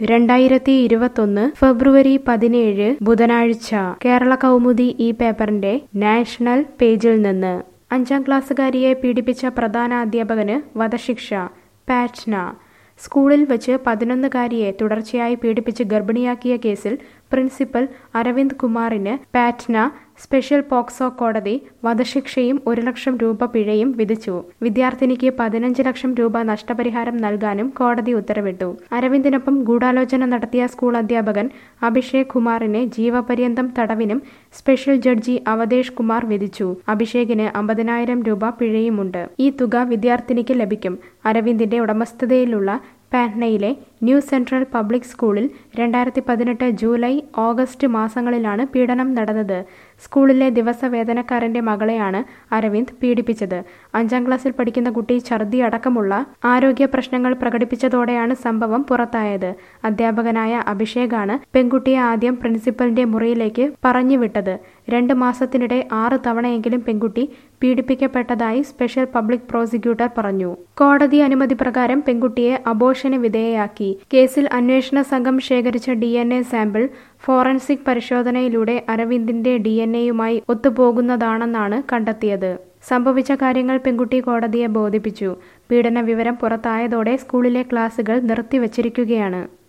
രണ്ടായിരത്തി ഇരുപത്തൊന്ന് ഫെബ്രുവരി പതിനേഴ് ബുധനാഴ്ച കേരള കൗമുദി ഈ പേപ്പറിന്റെ നാഷണൽ പേജിൽ നിന്ന് അഞ്ചാം ക്ലാസ്സുകാരിയെ പീഡിപ്പിച്ച പ്രധാന അധ്യാപകന് വധശിക്ഷ പാറ്റ്ന സ്കൂളിൽ വെച്ച് പതിനൊന്നുകാരിയെ തുടർച്ചയായി പീഡിപ്പിച്ച് ഗർഭിണിയാക്കിയ കേസിൽ പ്രിൻസിപ്പൽ അരവിന്ദ് കുമാറിന് പാറ്റ്ന സ്പെഷ്യൽ പോക്സോ കോടതി വധശിക്ഷയും ഒരു ലക്ഷം രൂപ പിഴയും വിധിച്ചു വിദ്യാർത്ഥിനിക്ക് പതിനഞ്ച് ലക്ഷം രൂപ നഷ്ടപരിഹാരം നൽകാനും കോടതി ഉത്തരവിട്ടു അരവിന്ദിനൊപ്പം ഗൂഢാലോചന നടത്തിയ സ്കൂൾ അധ്യാപകൻ അഭിഷേക് കുമാറിനെ ജീവപര്യന്തം തടവിനും സ്പെഷ്യൽ ജഡ്ജി അവതേഷ് കുമാർ വിധിച്ചു അഭിഷേകിന് അമ്പതിനായിരം രൂപ പിഴയുമുണ്ട് ഈ തുക വിദ്യാർത്ഥിനിക്ക് ലഭിക്കും അരവിന്ദിന്റെ ഉടമസ്ഥതയിലുള്ള പാറ്റ്നയിലെ ന്യൂ സെൻട്രൽ പബ്ലിക് സ്കൂളിൽ രണ്ടായിരത്തി പതിനെട്ട് ജൂലൈ ഓഗസ്റ്റ് മാസങ്ങളിലാണ് പീഡനം നടന്നത് സ്കൂളിലെ ദിവസവേതനക്കാരന്റെ മകളെയാണ് അരവിന്ദ് പീഡിപ്പിച്ചത് അഞ്ചാം ക്ലാസ്സിൽ പഠിക്കുന്ന കുട്ടി ഛർദി അടക്കമുള്ള ആരോഗ്യ പ്രശ്നങ്ങൾ പ്രകടിപ്പിച്ചതോടെയാണ് സംഭവം പുറത്തായത് അധ്യാപകനായ അഭിഷേകാണ് പെൺകുട്ടിയെ ആദ്യം പ്രിൻസിപ്പലിന്റെ മുറിയിലേക്ക് പറഞ്ഞുവിട്ടത് രണ്ട് മാസത്തിനിടെ ആറ് തവണയെങ്കിലും പെൺകുട്ടി പീഡിപ്പിക്കപ്പെട്ടതായി സ്പെഷ്യൽ പബ്ലിക് പ്രോസിക്യൂട്ടർ പറഞ്ഞു കോടതി അനുമതി പ്രകാരം പെൺകുട്ടിയെ അബോഷന് വിധേയയാക്കി കേസിൽ അന്വേഷണ സംഘം ശേഖരിച്ച D N A sample forensic പരിശോധനയിലൂടെ അരവിന്ദിന്റെ ഡി എൻ എയുമായി ഒത്തുപോകുന്നതാണെന്നാണ് കണ്ടെത്തിയത് സംഭവിച്ച കാര്യങ്ങൾ പെൺകുട്ടി കോടതിയെ ബോധിപ്പിച്ചു പീഡന വിവരം പുറത്തായതോടെ സ്കൂളിലെ ക്ലാസുകൾ നിർത്തിവച്ചിരിക്കുകയാണ്